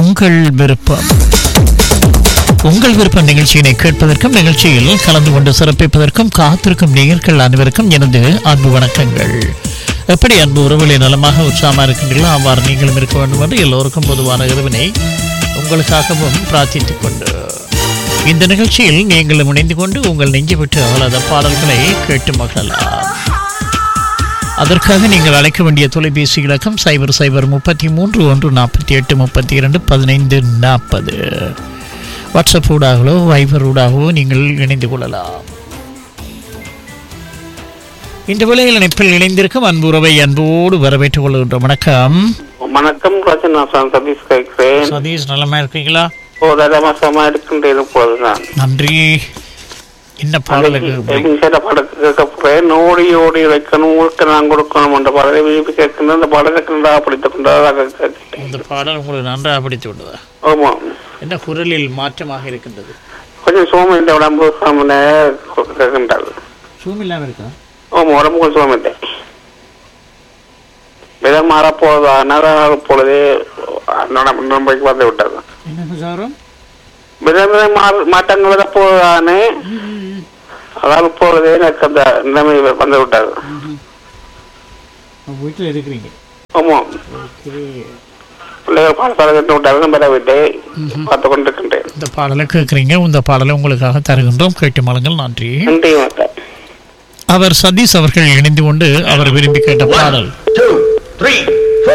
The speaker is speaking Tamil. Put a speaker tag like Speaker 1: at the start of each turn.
Speaker 1: உங்கள் விருப்பம் உங்கள் விருப்பம் நிகழ்ச்சியினை கேட்பதற்கும் நிகழ்ச்சியில் கலந்து கொண்டு சிறப்பிப்பதற்கும் காத்திருக்கும் நேயர்கள் அனைவருக்கும் எனது அன்பு வணக்கங்கள் எப்படி அன்பு உறவுகளை நலமாக உற்சாகமாக இருக்கின்றீர்களோ அவ்வாறு நீங்களும் இருக்க வேண்டும் என்று எல்லோருக்கும் பொதுவான இறைவனை உங்களுக்காகவும் பிரார்த்தித்துக் கொண்டு இந்த நிகழ்ச்சியில் நீங்களும் இணைந்து கொண்டு உங்கள் நெஞ்சு விட்டு அகலாத பாடல்களை கேட்டு மகிழலாம் அதற்காக நீங்கள் அழைக்க வேண்டிய தொலைபேசி இலக்கம் சைபர் சைபர் முப்பத்தி மூன்று ஒன்று நாற்பத்தி எட்டு முப்பத்தி இரண்டு பதினைந்து நாற்பது வாட்ஸ்அப் ஊடாகவோ வைபர் ஊடாகவோ நீங்கள் இணைந்து கொள்ளலாம் இந்த விலையில் இணைப்பில் இணைந்திருக்கும் அன்பு உறவை அன்போடு வரவேற்றுக் கொள்கின்ற வணக்கம்
Speaker 2: வணக்கம் ரச்சனா சார் சதீஷ் கேட்கிறேன்
Speaker 1: சதீஷ் நலமா இருக்கீங்களா
Speaker 2: ஒரு மாசமா இருக்கின்றேன் இப்போதுதான்
Speaker 1: நன்றி என்ன பாடலுக்கு
Speaker 2: எங்க படத்தை கேட்க போறேன் ஓடி ஓடி வைக்கணும் ஊருக்கு நான் கொடுக்கணும் என்ற பாடலை விரும்பி கேட்கின்ற அந்த பாடலை கண்டா பிடித்துக் கொண்டதாக கேட்கிறேன்
Speaker 1: இந்த பாடல் உங்களுக்கு நன்றாக பிடித்து விடுதா
Speaker 2: ஆமா
Speaker 1: என்ன குரலில் மாற்றமாக இருக்கின்றது
Speaker 2: கொஞ்சம் சோம இந்த உடம்பு சோமன கேட்கின்றாள்
Speaker 1: சூம் இல்லாமல் இருக்கா
Speaker 2: ஆமா உடம்பு கொஞ்சம் சோம இல்லை விதம் மாறப்போகுதா நேரம் பொழுதே நம்பைக்கு வந்து விட்டது
Speaker 1: என்ன சாரம்
Speaker 2: வித வித மாற்றங்கள் வரப்போகுதானே அதாவது போறதே எனக்கு அந்த நிலைமை வந்து விட்டது
Speaker 1: வீட்டில் இருக்கிறீங்க
Speaker 2: ஆமா
Speaker 1: ஓகே
Speaker 2: பிள்ளைகள் பாடசாலை கட்டு விட்டார்கள் பெற விட்டு பார்த்து கொண்டிருக்கின்றேன்
Speaker 1: இந்த பாடலை கேட்குறீங்க இந்த பாடலை உங்களுக்காக தருகின்றோம் கேட்டு மலங்கள் நன்றி
Speaker 2: நன்றி வணக்கம்
Speaker 1: அவர் சதீஷ் அவர்கள் இணைந்து கொண்டு அவர் விரும்பி கேட்ட பாடல்
Speaker 3: two, three.